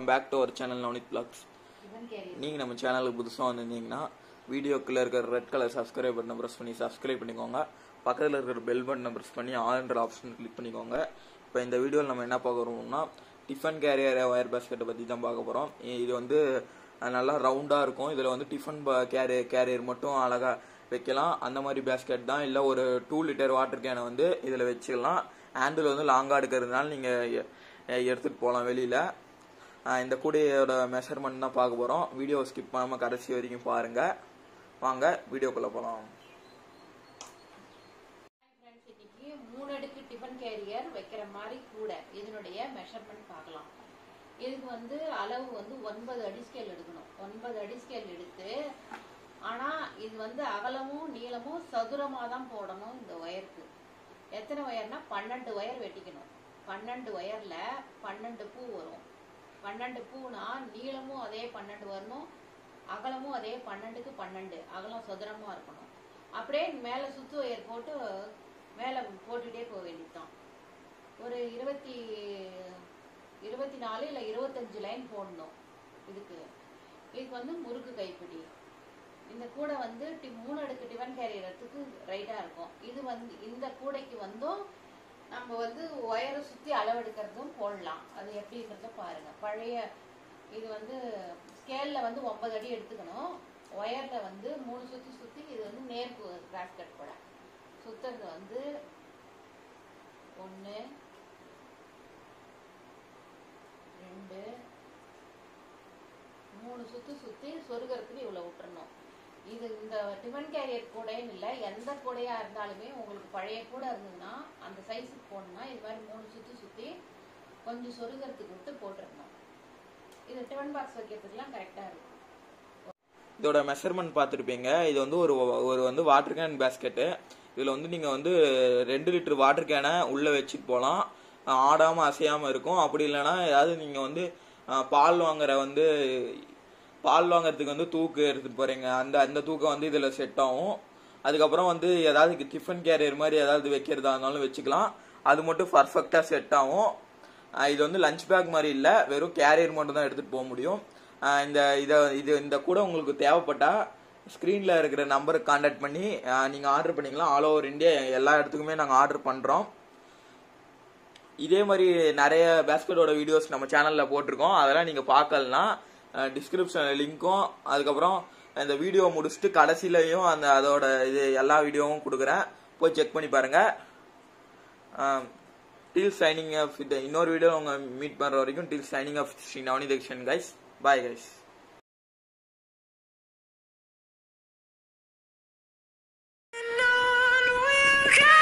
Welcome back to our channel Navanith vlogs இவன் கேரியர் நீங்கள் நம்ம சேனலுக்கு புதுசாக வந்திருந்தீங்கன்னா வீடியோக்குள்ளே இருக்கிற ரெட் கலர் சப்ஸ்கிரைப் பட்டனை ப்ரெஸ் பண்ணி சப்ஸ்கிரைப் பண்ணிக்கோங்க பக்கத்தில் இருக்கிற பெல் பட்டனை ப்ரெஸ் பண்ணி ஆல்ன்ற ஆப்ஷன் கிளிக் பண்ணிக்கோங்க இப்போ இந்த வீடியோவில் நம்ம என்ன பார்க்க போகிறோம்னா டிஃபன் கேரியர் ஒயர் பேஸ்கெட்டை பற்றி தான் பார்க்க போகிறோம் இது வந்து அஹ், நல்லா ரவுண்டாக இருக்கும் இதில் வந்து டிஃபன் கேரியர் கேரியர் மட்டும் அழகாக வைக்கலாம் அந்த மாதிரி பேஸ்கெட் தான் இல்லை ஒரு டூ லிட்டர் வாட்டர் கேனை வந்து இதில் வச்சுக்கலாம் ஹேண்டில் வந்து லாங்காக எடுக்கிறதுனால நீங்கள் எடுத்துகிட்டு போகலாம் வெளியில் ஆஹ் இந்த கூடையோட மெஷர்மெண்ட் தான் பார்க்க போகிறோம் வீடியோ ஸ்கிப் பண்ணாமல் கடைசி வரைக்கும் பாருங்கள் வாங்க வீடியோக்குள்ளே போகலாம் ஃப்ரெண்ட்ஸ் இன்னைக்கு மூணு அடுக்கு டிஃபன் கேரியர் வைக்கிற மாதிரி கூட இதனுடைய மெஷர்மெண்ட் பார்க்கலாம் இதுக்கு வந்து அளவு வந்து ஒன்பது அடி ஸ்கேல் எடுக்கணும் ஒன்பது அடி ஸ்கேல் எடுத்து ஆனா இது வந்து அகலமும் நீளமும் சதுரமா தான் போடணும் இந்த ஒயருக்கு எத்தனை ஒயர்னா பன்னெண்டு ஒயர் வெட்டிக்கணும் பன்னெண்டு ஒயர்ல பன்னெண்டு பூ வரும் பன்னெண்டு பூனா நீளமும் அதே பன்னெண்டு வரணும் அகலமும் அதே பன்னெண்டுக்கு பன்னெண்டு அகலம் சதுரமா இருக்கணும் அப்படியே மேல சுத்து ஒயர் போட்டு மேல போட்டுட்டே போக வேண்டியதுதான் ஒரு இருபத்தி இருபத்தி நாலு இல்ல இருபத்தஞ்சு லைன் போடணும் இதுக்கு இதுக்கு வந்து முறுக்கு கைப்பிடி இந்த கூடை வந்து டி- மூணு அடுக்கு டிஃபன் கேரியறதுக்கு ரைட்டா இருக்கும் இது வந்து இந்த கூடைக்கு வந்தும் நம்ம வந்து ஒயரை சுத்தி அளவெடுக்கிறதும் போடலாம் அது எப்படி இருக்கிறத பாருங்க பழைய இது வந்து ஸ்கேல்ல வந்து ஒன்பது அடி எடுத்துக்கணும் ஒயர்ல வந்து மூணு சுத்தி சுத்தி இது வந்து நேர்ப்பு கிராஸ் கட் கூட சுத்துறது வந்து ஒன்று ரெண்டு மூணு சுத்து சுத்தி சொருகிறதுக்கு இவ்வளவு விட்டுறணும் இது இந்த டிஃபன் கேரியர் கூடைன்னு இல்லை எந்த கூடையா இருந்தாலுமே உங்களுக்கு பழைய கூடை இருந்ததுன்னா அந்த சைஸுக்கு போடணும்னா இது மாதிரி மூணு சுத்தி சுத்தி கொஞ்சம் சொருகிறதுக்கு விட்டு போட்டுறணும் இது டிஃபன் பாக்ஸ் வைக்கிறதுக்குலாம் கரெக்டா இருக்கும் இதோட மெஷர்மெண்ட் பார்த்துருப்பீங்க இது வந்து ஒரு ஒரு வந்து வாட்டர் கேன் பேஸ்கெட்டு இதில் வந்து நீங்கள் வந்து ரெண்டு லிட்டர் வாட்டர் கேனை உள்ளே வச்சுட்டு போகலாம் ஆடாமல் அசையாமல் இருக்கும் அப்படி இல்லைன்னா ஏதாவது நீங்கள் வந்து அஹ், பால் வாங்குற வந்து பால் வாங்குறதுக்கு வந்து தூக்கு எடுத்துகிட்டு போகிறீங்க அந்த அந்த தூக்கம் வந்து இதில் செட் ஆகும் அதுக்கப்புறம் வந்து ஏதாவது டிஃபன் கேரியர் மாதிரி ஏதாவது வைக்கிறதா இருந்தாலும் வச்சுக்கலாம் அது மட்டும் பர்ஃபெக்டாக செட் ஆகும் ஆஹ் இது வந்து லஞ்ச் பேக் மாதிரி இல்லை வெறும் கேரியர் மட்டும் தான் எடுத்துகிட்டு போக முடியும் ஆஹ் இந்த இதை இது இந்த கூட உங்களுக்கு தேவைப்பட்டா ஸ்க்ரீனில் இருக்கிற நம்பருக்கு காண்டாக்ட் பண்ணி நீங்கள் ஆர்டர் பண்ணிக்கலாம் ஆல் ஓவர் இந்தியா எல்லா இடத்துக்குமே நாங்கள் ஆர்டர் பண்ணுறோம் இதே மாதிரி நிறைய பேஸ்கெட்டோட வீடியோஸ் நம்ம சேனலில் போட்டிருக்கோம் அதெல்லாம் நீங்கள் பார்க்கலனா டிஸ்கிரிப்ஷன் லிங்க்கும் அதுக்கப்புறம் இந்த வீடியோ முடிச்சுட்டு கடைசிலையும் அந்த அதோட இது எல்லா வீடியோவும் கொடுக்குறேன் போய் செக் பண்ணி பாருங்கள் டில் சைனிங் ஆஃப் இந்த இன்னொரு வீடியோ உங்க மீட் பண்ற வரைக்கும் till signing off Shri Navani Dakshan guys bye guys And on we'll go.